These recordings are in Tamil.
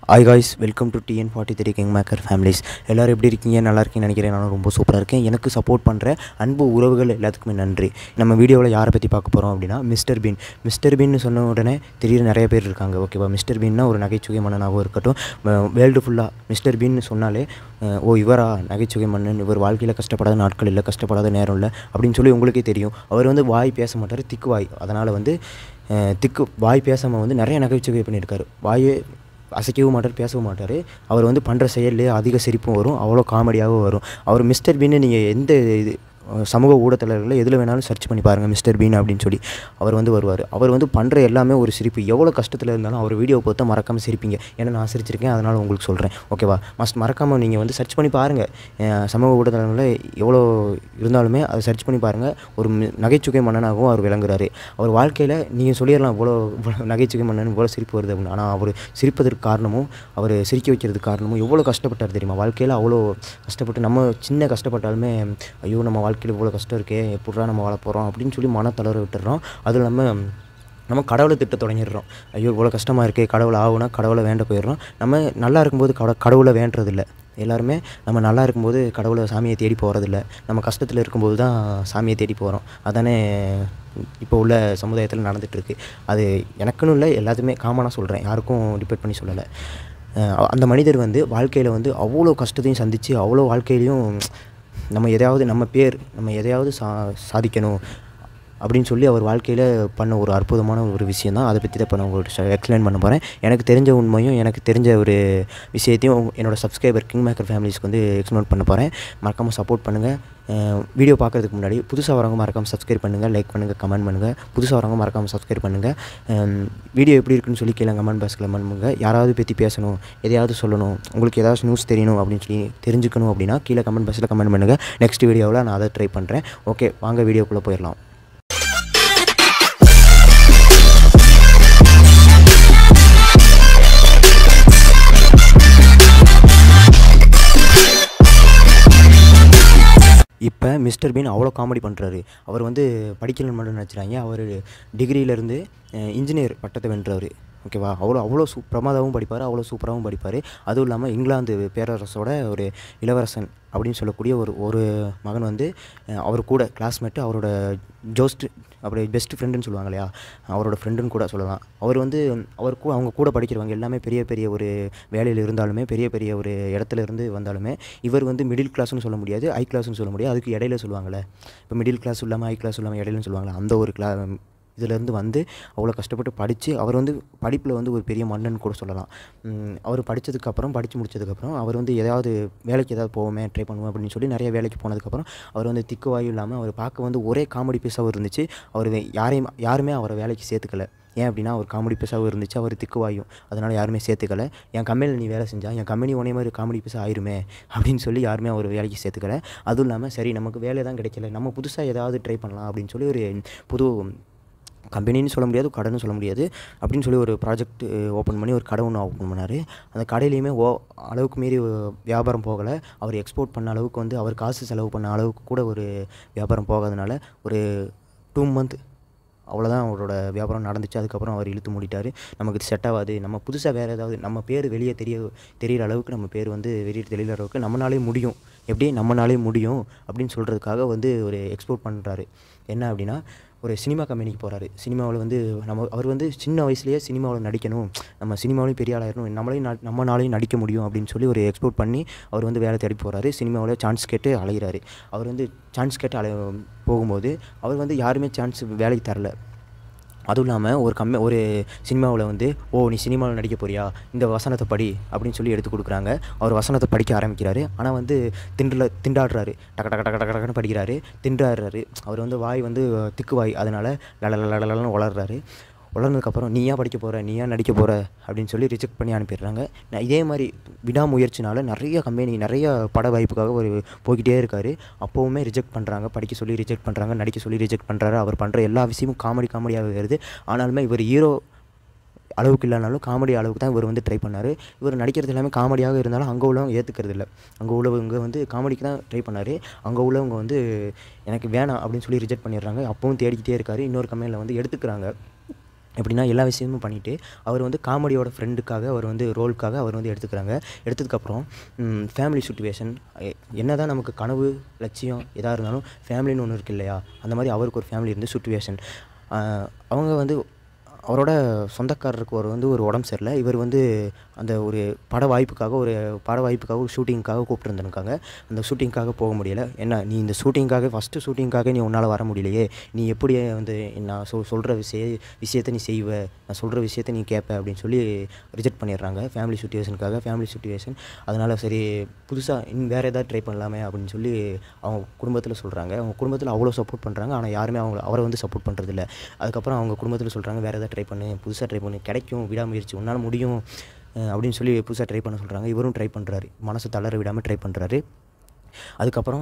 hi guys welcome to TN forty three king maker families எல்லோரும் எப்படி இருக்கீங்க நல்லா இருக்கீங்கன்னு நினைக்கிறேன் நானும் ரொம்ப சூப்பராக இருக்கேன் எனக்கு சப்போர்ட் பண்ணுற அன்பு உறவுகள் எல்லாத்துக்குமே நன்றி நம்ம வீடியோவில் யாரை பற்றி பார்க்க போகிறோம் அப்படின்னா மிஸ்டர் பீன் மிஸ்டர் பீன்னு சொன்ன உடனே திடீர்னு நிறைய பேர் இருக்காங்க ஓகேவா மிஸ்டர் பீன்னா ஒரு நகைச்சுவை மன்னனாகவும் இருக்கட்டும் வேர்ல்டு ஃபுல்லாக மிஸ்டர் பீன்னு சொன்னாலே அஹ், ஓ இவரா நகைச்சுவை மன்னன் இவர் வாழ்க்கையில் கஷ்டப்படாத நாட்கள் இல்லை கஷ்டப்படாத நேரம் இல்லை அப்படின்னு சொல்லி உங்களுக்கே தெரியும் அவர் வந்து வாய் பேச மாட்டார் திக்கு வாய் அதனால் வந்து அஹ், திக்கு வாய் பேசாமல் வந்து நிறைய நகைச்சுவை பண்ணியிருக்காரு வாயே அசைக்கவும் மாட்டார் பேசவும் மாட்டார் அவர் வந்து பண்ணுற செயல்லே அதிக சிரிப்பும் வரும் அவ்வளோ காமெடியாகவும் வரும் அவர் மிஸ்டர் பீன்னு நீங்கள் எந்த இது அஹ், சமூக ஊடகத்தலங்களில் எதில் வேணாலும் சர்ச் பண்ணி பாருங்கள் மிஸ்டர் பீன் அப்படின்னு சொல்லி அவர் வந்து வருவார் அவர் வந்து பண்ணுற எல்லாமே ஒரு சிரிப்பு எவ்வளோ கஷ்டத்தில் இருந்தாலும் அவர் வீடியோ பார்த்தா மறக்காமல் சிரிப்பீங்க ஏன்னா நான் சிரிச்சிருக்கேன் அதனால் உங்களுக்கு சொல்கிறேன் ஓகேவா மஸ்ட் மறக்காமல் நீங்கள் வந்து சர்ச் பண்ணி பாருங்கள் அஹ், சமூக ஊடகத்தலங்களில் எவ்வளோ இருந்தாலுமே அதை சர்ச் பண்ணி பாருங்கள் ஒரு மி- நகைச்சுவை மன்னனாகவும் அவர் விளங்குறாரு அவர் வாழ்க்கையில் நீங்கள் சொல்லிடலாம் இவ்வளோ இவ்வளோ நகைச்சுவை மன்னன் இவ்வளோ சிரிப்பு வருது அப்படின்னு ஆனால் அவர் சிரிப்பதற்கு காரணமும் அவர் சிரிக்க வைக்கிறதுக்கு காரணமும் எவ்வளோ கஷ்டப்பட்டார் தெரியுமா வாழ்க்கையில் அவ்வளோ கஷ்டப்பட்டு நம்ம சின்ன கஷ்டப்பட்டாலுமே ஐயோ நம்ம வாழ்க்கையில் இவ்வளோ கஷ்டம் இருக்கே எப்படிடா நம்ம வாழ போகிறோம் அப்படின்னு சொல்லி மன தளர விட்டுறோம் அதுவும் இல்லாமல் நம்ம கடவுளை திட்ட தொடங்கிடுறோம் ஐயோ இவ்வளோ கஷ்டமாக இருக்கே கடவுளை ஆகுனா கடவுளை வேண்ட போயிடுறோம் நம்ம நல்லா இருக்கும்போது கட கடவுளை வேண்டதில்ல எல்லாருமே நம்ம நல்லா இருக்கும்போது கடவுளை சாமியை தேடி போகிறதில்ல நம்ம கஷ்டத்தில் இருக்கும்போது தான் சாமியை தேடி போகிறோம் அதானே இப்போ உள்ள சமுதாயத்தில் நடந்துகிட்ருக்கு அது எனக்குன்னு இல்லை எல்லாத்துமே காமனாக சொல்கிறேன் யாருக்கும் டிபெண்ட் பண்ணி சொல்லலை அஹ் அந்த மனிதர் வந்து வாழ்க்கையில் வந்து அவ்வளோ கஷ்டத்தையும் சந்தித்து அவ்வளோ வாழ்க்கையிலையும் நம்ம எதையாவது நம்ம பேர் நம்ம எதையாவது சா சாதிக்கணும் அப்படின்னு சொல்லி அவர் வாழ்க்கையில் பண்ண ஒரு அற்புதமான ஒரு விஷயம் தான் அதை பற்றி தான் இப்போ நான் உங்களுக்கு எக்ஸ்பிளைன் பண்ண போகிறேன் எனக்கு தெரிஞ்ச உண்மையும் எனக்கு தெரிஞ்ச ஒரு விஷயத்தையும் உங்க- என்னோட சப்ஸ்கிரைபர் கிங் மேக்கர் ஃபேமிலிஸ்க்கு வந்து எக்ஸ்பிளைன் பண்ண போகிறேன் மறக்காமல் சப்போர்ட் பண்ணுங்கள் வீடியோ பார்க்குறதுக்கு முன்னாடி புதுசாக வரவங்க மறக்காமல் சப்ஸ்கிரைப் பண்ணுங்கள் லைக் பண்ணுங்கள் கமெண்ட் பண்ணுங்கள் புதுசாக வரவங்க மறக்காமல் சப்ஸ்கிரைப் பண்ணுங்கள் வீடியோ எப்படி இருக்குன்னு சொல்லி கீழே கமெண்ட் பாக்ஸில் கமெண்ட் பண்ணுங்கள் யாராவது பற்றி பேசணும் எதையாவது சொல்லணும் உங்களுக்கு ஏதாவது நியூஸ் தெரியணும் அப்படின்னு சொல்லி தெரிஞ்சுக்கணும் அப்படின்னா கீழே கமெண்ட் பாக்ஸில் கமெண்ட் பண்ணுங்கள் நெக்ஸ்ட் வீடியோவில் நான் அதை ட்ரை பண்ணுறேன் ஓகே வாங்க வீடியோக்குள்ளே போயிடலாம் இப்போ மிஸ்டர் பீன் அவ்வளோ காமெடி பண்ணுறாரு அவர் வந்து படிக்கலன்னு மட்டும் நினச்சிறாங்க அவர் டிகிரியிலேருந்து இன்ஜினியர் பட்டத்தை வென்றவர் ஓகேவா அவ்வளோ அவ்வளோ சூ பிரமாதாவும் படிப்பார் அவ்வளோ சூப்பராகவும் படிப்பார் அதுவும் இல்லாமல் இங்கிலாந்து பேரரசோட ஒரு இளவரசன் அப்படின்னு சொல்லக்கூடிய ஒரு ஒரு மகன் வந்து அஹ், அவர் கூட கிளாஸ்மேட்டு அவரோட ஜோஸ்ட் அப்படி பெஸ்ட் ஃப்ரெண்டுன்னு சொல்லுவாங்க இல்லையா அவரோட ஃப்ரெண்டுன்னு கூட சொல்லலாம் அவர் வந்து அவர் கூட அவங்க கூட படிக்கிறவங்க எல்லாமே பெரிய பெரிய ஒரு வேலையில் இருந்தாலுமே பெரிய பெரிய ஒரு இடத்துல இருந்து வந்தாலுமே இவர் வந்து மிடில் கிளாஸ்னு சொல்ல முடியாது ஹை கிளாஸ்னு சொல்ல முடியாது அதுக்கு இடையில சொல்லுவாங்கள்ல இப்போ மிடில் கிளாஸ் இல்லாமல் ஹை கிளாஸ் இல்லாமல் இடையிலன்னு சொல்லுவாங்கள்ல அந்த ஒரு கிளா இதிலேருந்து வந்து அவ்வளோ கஷ்டப்பட்டு படித்து அவர் வந்து படிப்பில் வந்து ஒரு பெரிய மன்னன் கூட சொல்லலாம் உம், அவர் படித்ததுக்கப்புறம் படித்து முடிச்சதுக்கப்புறம் அவர் வந்து ஏதாவது வேலைக்கு ஏதாவது போவோமே ட்ரை பண்ணுவோம் அப்படின்னு சொல்லி நிறைய வேலைக்கு போனதுக்கப்புறம் அவர் வந்து திக்குவாயும் இல்லாமல் அவர் பார்க்க வந்து ஒரே காமெடி பீஸாகவும் இருந்துச்சு அவர் வே- யாரையும் யாருமே அவரை வேலைக்கு சேர்த்துக்கல ஏன் அப்படின்னா அவர் காமெடி பீஸாகவும் இருந்துச்சு அவர் திக்குவாயும் அதனால் யாருமே சேர்த்துக்கல என் கம்பெனியில் நீ வேலை செஞ்சா என் கம்பெனி ஒரே மாதிரி காமெடி பீஸாக ஆயிருமே அப்படின்னு சொல்லி யாருமே அவர் வேலைக்கு சேர்த்துக்கல அதுவும் இல்லாமல் சரி நமக்கு வேலை தான் கிடைக்கல நம்ம புதுசாக ஏதாவது ட்ரை பண்ணலாம் அப்படின்னு சொல்லி ஒரு புது கம்பெனின்னு சொல்ல முடியாது கடைன்னு சொல்ல முடியாது அப்படின்னு சொல்லி ஒரு ப்ராஜெக்ட் ஓப்பன் பண்ணி ஒரு கடை ஒன்று ஓப்பன் பண்ணார் அந்த கடையிலையுமே ஓ அளவுக்கு மீறி அஹ், வியாபாரம் போகலை அவர் எக்ஸ்போர்ட் பண்ண அளவுக்கு வந்து அவர் காசு செலவு பண்ண அளவுக்கு கூட ஒரு வியாபாரம் போகாதனால ஒரு டூ மந்த் அவ்வளோதான் அவரோட வியாபாரம் நடந்துச்சு அதுக்கப்புறம் அவர் இழுத்து மூடிட்டார் நமக்கு இது செட் ஆகாது நம்ம புதுசாக வேறு ஏதாவது நம்ம பேர் வெளியே தெரிய தெரியிற அளவுக்கு நம்ம பேர் வந்து வெளியே தெரியிற அளவுக்கு நம்மளாலே முடியும் எப்படி நம்மளாலே முடியும் அப்படின்னு சொல்கிறதுக்காக வந்து ஒரு எக்ஸ்போர்ட் பண்ணுறாரு என்ன அப்படின்னா ஒரு சினிமா கம்பெனிக்கு போகிறாரு சினிமாவில் வந்து நம்ம அவர் வந்து சின்ன வயசுலேயே சினிமாவில் நடிக்கணும் நம்ம சினிமாவிலையும் பெரிய ஆளாயிரணும் நம்மளையும் ந- நம்மனாலையும் நடிக்க முடியும் அப்படின்னு சொல்லி ஒரு எக்ஸ்போர்ட் பண்ணி அவர் வந்து வேலை தேடி போகிறாரு சினிமாவில் சான்ஸ் கேட்டு அலைகிறாரு அவர் வந்து சான்ஸ் கேட்டு அலை போகும்போது அவர் வந்து யாருமே சான்ஸ் வேலைக்கு தரல அதுவும் இல்லாமல் ஒரு கம்மி ஒரு சினிமாவில் வந்து ஓ நீ சினிமாவில் நடிக்க போறியா இந்த வசனத்தை படி அப்படின்னு சொல்லி எடுத்து கொடுக்குறாங்க அவர் வசனத்தை படிக்க ஆரம்பிக்கிறாரு ஆனால் வந்து திண்டில் திண்டாடுறாரு டக டக டக டக டகன்னு படிக்கிறாரு திண்டாடுறாரு அவர் வந்து வாய் வந்து திக்கு வாய் அதனால் லலலலலன்னு வளர்றாரு வளர்ந்ததுக்கப்புறம் நீயா படிக்க போகிற நீயா நடிக்க போகிற அப்படின்னு சொல்லி ரிஜெக்ட் பண்ணி அனுப்பிடுறாங்க நான் இதே மாதிரி விடாமுயற்சினால நிறைய கம்பெனி நிறைய பட வாய்ப்புக்காக ஒரு போய்கிட்டே இருக்கார் அப்போவுமே ரிஜெக்ட் பண்ணுறாங்க படிக்க சொல்லி ரிஜெக்ட் பண்ணுறாங்க நடிக்க சொல்லி ரிஜெக்ட் பண்ணுறாரு அவர் பண்ணுற எல்லா விஷயமும் காமெடி காமெடியாக வருது ஆனாலுமே இவர் ஹீரோ அளவுக்கு இல்லைனாலும் காமெடி அளவுக்கு தான் இவர் வந்து ட்ரை பண்ணார் இவர் நடிக்கிறது எல்லாமே காமெடியாக இருந்தாலும் அங்கே உள்ளவங்க ஏற்றுக்கிறது இல்லை அங்கே உள்ளவங்க வந்து காமெடிக்கு தான் ட்ரை பண்ணார் அங்கே உள்ளவங்க வந்து எனக்கு வேணாம் அப்படின்னு சொல்லி ரிஜெக்ட் பண்ணிடுறாங்க அப்பவும் தேடிக்கிட்டே இருக்காரு இன்னொரு கம்பெனியில் வந்து எடுத்துக்கிறாங்க எப்படின்னா எல்லா விஷயமும் பண்ணிவிட்டு அவர் வந்து காமெடியோட ஃப்ரெண்டுக்காக அவர் வந்து ரோலுக்காக அவர் வந்து எடுத்துக்கிறாங்க எடுத்ததுக்கப்புறம் ஃபேமிலி சுச்சுவேஷன் என்ன தான் நமக்கு கனவு லட்சியம் எதாக இருந்தாலும் ஃபேமிலின்னு ஒன்று இருக்கு இல்லையா அந்த மாதிரி அவருக்கு ஒரு ஃபேமிலி இருந்து சுச்சுவேஷன் அவங்க வந்து அவரோட சொந்தக்காரருக்கு ஒரு வந்து ஒரு உடம்பு சரியில்லை இவர் வந்து அந்த ஒரு பட வாய்ப்புக்காக ஒரு பட வாய்ப்புக்காக ஒரு ஷூட்டிங்க்காக கூப்பிட்டுருந்துருக்காங்க அந்த ஷூட்டிங்க்காக போக முடியல என்ன நீ இந்த ஷூட்டிங்காக ஃபஸ்ட்டு ஷூட்டிங்காக நீ உன்னால் வர முடியலையே நீ எப்படி வந்து நான் சொல் சொல்கிற விஷய விஷயத்தை நீ செய்வ நான் சொல்கிற விஷயத்தை நீ கேட்ப அப்படின்னு சொல்லி ரிஜெக்ட் பண்ணிடுறாங்க ஃபேமிலி சுச்சுவேஷனுக்காக ஃபேமிலி சுச்சுவேஷன் அதனால் சரி புதுசாக இன்னும் வேறு ஏதாவது ட்ரை பண்ணலாமே அப்படின்னு சொல்லி அவங்க குடும்பத்தில் சொல்கிறாங்க அவங்க குடும்பத்தில் அவ்வளோ சப்போர்ட் பண்ணுறாங்க ஆனால் யாருமே அவங்க அவரை வந்து சப்போர்ட் பண்ணுறதில்ல அதுக்கப்புறம் அவங்க குடும்பத்தில் சொல்கிறாங்க வேறு ஏதாவது ட்ரை பண்ணு புதுசாக ட்ரை பண்ணு கிடைக்கும் விடாமுயற்சி உன்னால் முடியும் அஹ் அப்படின்னு சொல்லி புதுசாக ட்ரை பண்ண சொல்கிறாங்க இவரும் ட்ரை பண்ணுறாரு மனசு தளர விடாமல் ட்ரை பண்ணுறாரு அதுக்கப்புறம்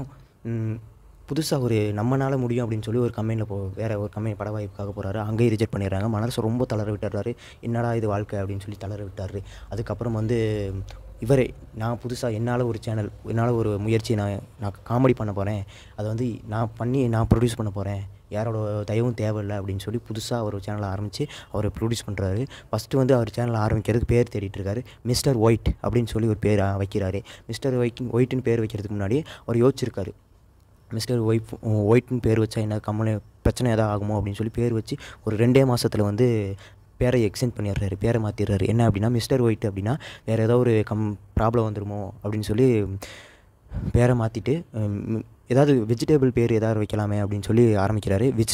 புதுசாக ஒரு நம்மனால முடியும் அப்படின்னு சொல்லி ஒரு கம்பெனியில் போ வேறு ஒரு கம்பெனி பட வாய்ப்புக்காக போகிறாரு அங்கேயும் ரிஜெக்ட் பண்ணிடுறாங்க மனசு ரொம்ப தளர விட்டுறாரு என்னடா இது வாழ்க்கை அப்படின்னு சொல்லி தளர விட்டாரு அதுக்கப்புறம் வந்து இவரே நான் புதுசாக என்னால் ஒரு சேனல் என்னால் ஒரு முயற்சி நான் நான் காமெடி பண்ண போகிறேன் அதை வந்து நான் பண்ணி நான் ப்ரொடியூஸ் பண்ண போகிறேன் யாரோட தயவும் தேவையில்லை அப்படின்னு சொல்லி புதுசாக ஒரு சேனலை ஆரம்பித்து அவர் ப்ரொடியூஸ் பண்ணுறாரு ஃபஸ்ட்டு வந்து அவர் சேனலை ஆரம்பிக்கிறதுக்கு பேர் தேடிட்டு இருக்காரு மிஸ்டர் ஒயிட் அப்படின்னு சொல்லி ஒரு பேர் வைக்கிறாரு மிஸ்டர் ஒயிட் ஒயிட்னு பேர் வைக்கிறதுக்கு முன்னாடி அவர் யோசிச்சிருக்காரு மிஸ்டர் ஒய்ஃப் ஒயிட்னு பேர் வச்சா என்ன கம்மனு பிரச்சனை எதாவது ஆகுமோ அப்படின்னு சொல்லி பேர் வச்சு ஒரு ரெண்டே மாதத்தில் வந்து பேரை எக்ஸ்சேஞ்ச் பண்ணிடுறாரு பேரை மாற்றிடுறாரு என்ன அப்படின்னா மிஸ்டர் ஒயிட் அப்படின்னா வேறு ஏதோ ஒரு கம் ப்ராப்ளம் வந்துருமோ அப்படின்னு சொல்லி பேரை மாற்றிட்டு ஏதாவது வெஜிடபிள் பேர் ஏதாவது வைக்கலாமே அப்படின்னு சொல்லி ஆரம்பிக்கிறாரு விச்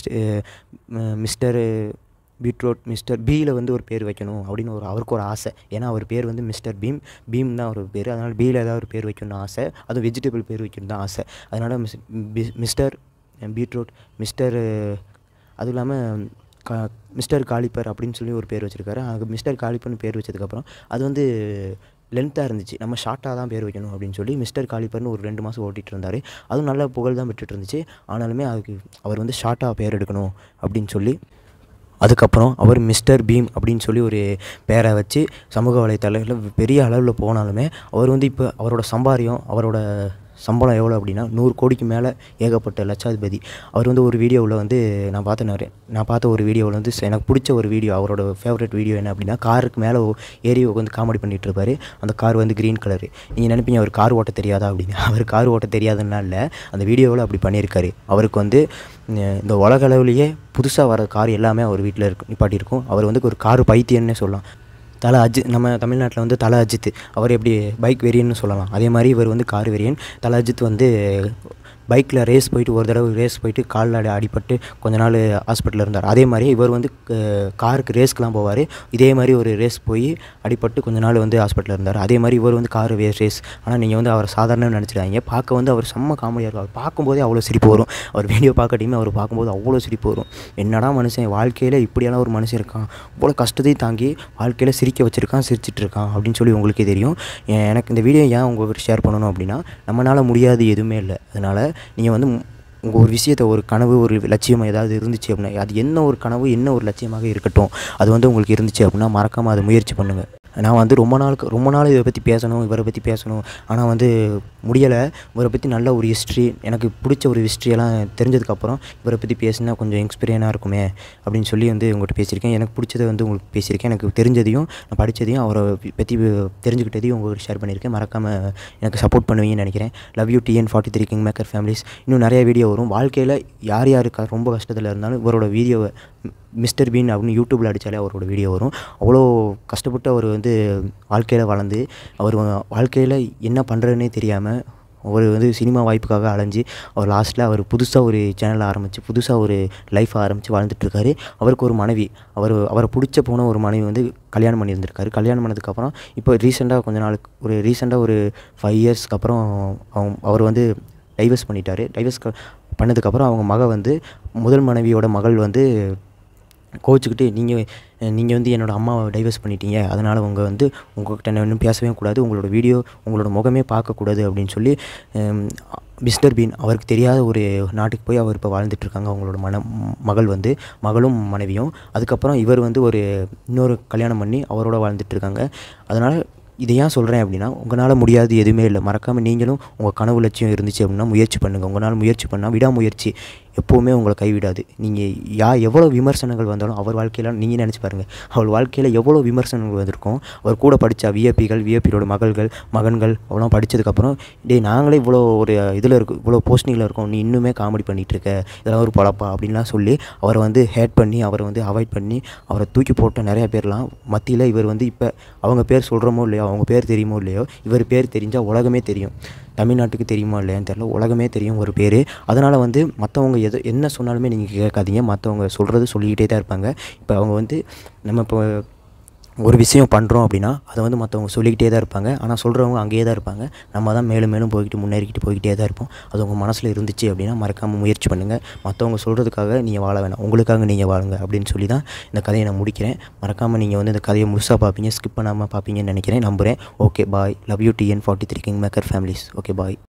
மிஸ்டர் பீட்ரூட் மிஸ்டர் பீயில் வந்து ஒரு பேர் வைக்கணும் அப்படின்னு ஒரு அவருக்கு ஒரு ஆசை ஏன்னா அவர் பேர் வந்து மிஸ்டர் பீம் பீம் தான் ஒரு பேர் அதனால் பீயில் ஏதாவது ஒரு பேர் வைக்கணும்னு ஆசை அதுவும் வெஜிடபிள் பேர் வைக்கணும் தான் ஆசை அதனால் miss B- mister beetroot mister அதுவும் இல்லாமல் கா மிஸ்டர் காலிப்பர் அப்படின்னு சொல்லி ஒரு பேர் வச்சுருக்காரு அது மிஸ்டர் காலிப்பர்னு பேர் வச்சதுக்கப்புறம் அது வந்து லென்த்தாக இருந்துச்சு நம்ம ஷார்ட்டாக தான் பேர் வைக்கணும் அப்படின்னு சொல்லி மிஸ்டர் காலிப்பர்னு ஒரு ரெண்டு மாதம் ஓட்டிகிட்டு இருந்தார் அதுவும் நல்ல புகழ் தான் பெற்றுட்டு இருந்துச்சு ஆனாலுமே அதுக்கு அவர் வந்து ஷார்ட்டாக பேர் எடுக்கணும் அப்படின்னு சொல்லி அதுக்கப்புறம் அவர் மிஸ்டர் பீம் அப்படின்னு சொல்லி ஒரு பேரை வச்சு சமூக வலைத்தளங்களில் பெரிய அளவில் போனாலுமே அவர் வந்து இப்போ அவரோட சம்பாரியம் அவரோட சம்பளம் எவ்வளோ அப்படின்னா நூறு கோடிக்கு மேலே ஏகப்பட்ட லட்சாதிபதி அவர் வந்து ஒரு வீடியோவில் வந்து நான் பார்த்த நிறைய நான் பார்த்த ஒரு வீடியோவில் வந்து ச- எனக்கு பிடிச்ச ஒரு வீடியோ அவரோட ஃபேவரட் வீடியோ என்ன அப்படின்னா காருக்கு மேலே ஏறி உட்காந்து காமெடி பண்ணிட்டு இருப்பாரு அந்த கார் வந்து க்ரீன் கலரு நீங்கள் நினைப்பீங்க அவர் கார் ஓட்ட தெரியாதா அப்படின்னு அவர் கார் ஓட்ட தெரியாதுன்னா இல்லை அந்த வீடியோவில் அப்படி பண்ணியிருக்காரு அவருக்கு வந்து அஹ், இந்த உலக அளவுலேயே புதுசாக வர கார் எல்லாமே அவர் வீட்டில் இருக்கு நிப்பாட்டியிருக்கும் அவர் வந்து ஒரு கார் பைத்தியம்னே சொல்லலாம் தலை அஜித் நம்ம தமிழ்நாட்டில் வந்து தலை அஜித் அவர் எப்படி பைக் வெறியன்னு சொல்லலாம் அதே மாதிரி இவர் வந்து கார் வெறியன் தலை அஜித் வந்து பைக்கில் ரேஸ் போயிட்டு ஒரு தடவை ரேஸ் போயிட்டு காலில் அடி அடிபட்டு கொஞ்ச நாள் ஹாஸ்பிட்டலில் இருந்தார் அதே மாதிரி இவர் வந்து க- காருக்கு ரேஸ்க்கெலாம் போவார் இதே மாதிரி ஒரு ரேஸ் போய் அடிபட்டு கொஞ்ச நாள் வந்து ஹாஸ்பிட்டலில் இருந்தார் அதே மாதிரி இவர் வந்து கார் ரேஸ் ரேஸ் ஆனால் நீங்கள் வந்து அவர் சாதாரண நினச்சிடாதீங்க பார்க்க வந்து அவர் செம்ம காமெடியாக இருக்கும் அவர் பார்க்கும்போதே அவ்வளோ சிரிப்பு வரும் அவர் வீடியோ பார்க்கட்டியுமே அவர் பார்க்கும்போது அவ்வளோ சிரிப்பு வரும் என்னடா மனுஷன் வாழ்க்கையில் இப்படியெல்லாம் ஒரு மனுஷன் இருக்கான் இவ்வளோ கஷ்டத்தையும் தாங்கி வாழ்க்கையில் சிரிக்க வச்சிருக்கான் சிரிச்சிட்டு இருக்கான் அப்படின்னு சொல்லி உங்களுக்கே தெரியும் எ- எனக்கு இந்த வீடியோ ஏன் உங்களுக்கு ஷேர் பண்ணணும் அப்படின்னா நம்மளால் முடியாது எதுவுமே இல்லை அதனால் நீங்கள் வந்து உங்கள் ஒரு விஷயத்தை ஒரு கனவு ஒரு லட்சியம் ஏதாவது இருந்துச்சு அப்படின்னா அது என்ன ஒரு கனவு என்ன ஒரு லட்சியமாக இருக்கட்டும் அது வந்து உங்களுக்கு இருந்துச்சு அப்படின்னா மறக்காமல் அதை முயற்சி பண்ணுங்கள் நான் வந்து ரொம்ப நாளுக்கு ரொம்ப நாள் இதை பற்றி பேசணும் இவரை பற்றி பேசணும் ஆனால் வந்து முடியலை இவரை பற்றி நல்ல ஒரு ஹிஸ்ட்ரி எனக்கு பிடிச்ச ஒரு ஹிஸ்ட்ரியெல்லாம் தெரிஞ்சதுக்கப்புறம் இவரை பற்றி பேசினா கொஞ்சம் எக்ஸ்பீரியனாக இருக்குமே அப்படின்னு சொல்லி வந்து உங்கள்கிட்ட பேசியிருக்கேன் எனக்கு பிடிச்சதை வந்து உங்களுக்கு பேசியிருக்கேன் எனக்கு தெரிஞ்சதையும் நான் படித்ததையும் அவரை பற்றி தெரிஞ்சுக்கிட்டதையும் உங்களுக்கு ஷேர் பண்ணியிருக்கேன் மறக்காமல் எனக்கு சப்போர்ட் பண்ணுவீங்கன்னு நினைக்கிறேன் love you TN forty three king maker families இன்னும் நிறைய வீடியோ வரும் வாழ்க்கையில் யார் யார் க- ரொம்ப கஷ்டத்தில் இருந்தாலும் இவரோட வீடியோவை மிஸ்டர் பீன் அப்படின்னு யூடியூப்பில் அடித்தாலே அவரோட வீடியோ வரும் அவ்வளோ கஷ்டப்பட்டு அவர் வந்து வாழ்க்கையில் வளர்ந்து அவர் வாழ்க்கையில் என்ன பண்ணுறதுனே தெரியாமல் அவர் வந்து சினிமா வாய்ப்புக்காக அலைஞ்சு அவர் லாஸ்ட்டில் அவர் புதுசாக ஒரு சேனல் ஆரம்பித்து புதுசாக ஒரு லைஃப் ஆரம்பித்து வாழ்ந்துட்டுருக்காரு அவருக்கு ஒரு மனைவி அவர் அவரை பிடிச்ச போன ஒரு மனைவி வந்து கல்யாணம் பண்ணியிருந்திருக்காரு கல்யாணம் பண்ணதுக்கப்புறம் இப்போ ரீசெண்டாக கொஞ்ச நாளுக்கு ஒரு ரீசெண்டாக ஒரு ஃபைவ் இயர்ஸ்க்கு அப்புறம் அவங்க அவர் வந்து டைவர்ஸ் பண்ணிட்டாரு டைவர்ஸ் பண்ணதுக்கப்புறம் அவங்க மக வந்து முதல் மனைவியோட மகள் வந்து கோச்சிக்கிட்டு நீங்கள் நீங்கள் வந்து என்னோடய அம்மாவை டைவர்ஸ் பண்ணிட்டீங்க அதனால் அவங்க வந்து உங்கள்கிட்ட நான் இன்னும் பேசவே கூடாது உங்களோட வீடியோ உங்களோட முகமே பார்க்கக்கூடாது அப்படின்னு சொல்லி ஹம், மிஸ்டர் பீன் அவருக்கு தெரியாத ஒரு நாட்டுக்கு போய் அவர் இப்போ வாழ்ந்துட்டு இருக்காங்க அவங்களோட மன மகள் வந்து மகளும் மனைவியும் அதுக்கப்புறம் இவர் வந்து ஒரு இன்னொரு கல்யாணம் பண்ணி அவரோட வாழ்ந்துட்டு இருக்காங்க அதனால் இதை ஏன் சொல்கிறேன் அப்படின்னா உங்களால் முடியாது எதுவுமே இல்லை மறக்காமல் நீங்களும் உங்கள் கனவு லட்சியம் இருந்துச்சு அப்படின்னா முயற்சி பண்ணுங்கள் உங்களால் முயற்சி பண்ணால் விடாமுயற்சி எப்போவுமே உங்களை கைவிடாது நீங்கள் யா எவ்வளோ விமர்சனங்கள் வந்தாலும் அவர் வாழ்க்கையில் நீங்கள் நினச்சி பாருங்கள் அவர் வாழ்க்கையில் எவ்வளோ விமர்சனங்கள் வந்திருக்கும் அவர் கூட படித்த விஐபிகள் விஐபியோட மகள்கள் மகன்கள் அவ்வளோ படித்ததுக்கப்புறம் டேய் நாங்களே இவ்வளோ ஒரு இதில் இருக்கு இவ்வளோ போஸ்டிங்கில் இருக்கோம் நீ இன்னுமே காமெடி பண்ணிகிட்டு இருக்க இதெல்லாம் ஒரு பழப்பா அப்படின்லாம் சொல்லி அவரை வந்து ஹேட் பண்ணி அவரை வந்து அவாய்ட் பண்ணி அவரை தூக்கி போட்ட நிறைய பேர்லாம் மத்தியில் இவர் வந்து இப்போ அவங்க பேர் சொல்கிறோமோ இல்லையோ அவங்க பேர் தெரியுமோ இல்லையோ இவர் பேர் தெரிஞ்சால் உலகமே தெரியும் தமிழ்நாட்டுக்கு தெரியுமா இல்லையான்னு தெரில உலகமே தெரியும் ஒரு பேர் அதனால் வந்து மற்றவங்க எது என்ன சொன்னாலுமே நீங்கள் கேட்காதீங்க மற்றவங்க சொல்கிறது சொல்லிக்கிட்டே தான் இருப்பாங்க இப்போ அவங்க வந்து நம்ம இப்போ ஒரு விஷயம் பண்ணுறோம் அப்படின்னா அதை வந்து மற்றவங்க சொல்லிக்கிட்டே தான் இருப்பாங்க ஆனால் சொல்கிறவங்க அங்கேயே தான் இருப்பாங்க நம்ம தான் மேலும் மேலும் போய்கிட்டு முன்னேறிக்கிட்டு போய்கிட்டே தான் இருப்போம் அது உங்கள் மனசில் இருந்துச்சு அப்படின்னா மறக்காமல் முயற்சி பண்ணுங்கள் மற்றவங்க சொல்கிறதுக்காக நீங்கள் வாழ வேணாம் உங்களுக்காக நீங்கள் வாழுங்க அப்படின்னு சொல்லி தான் இந்த கதையை நான் முடிக்கிறேன் மறக்காமல் நீங்கள் வந்து இந்த கதையை முழுசாக பார்ப்பீங்க ஸ்கிப் பண்ணாமல் பார்ப்பீங்கன்னு நினைக்கிறேன் நம்புகிறேன் okay bye love you TN forty three king maker families okay bye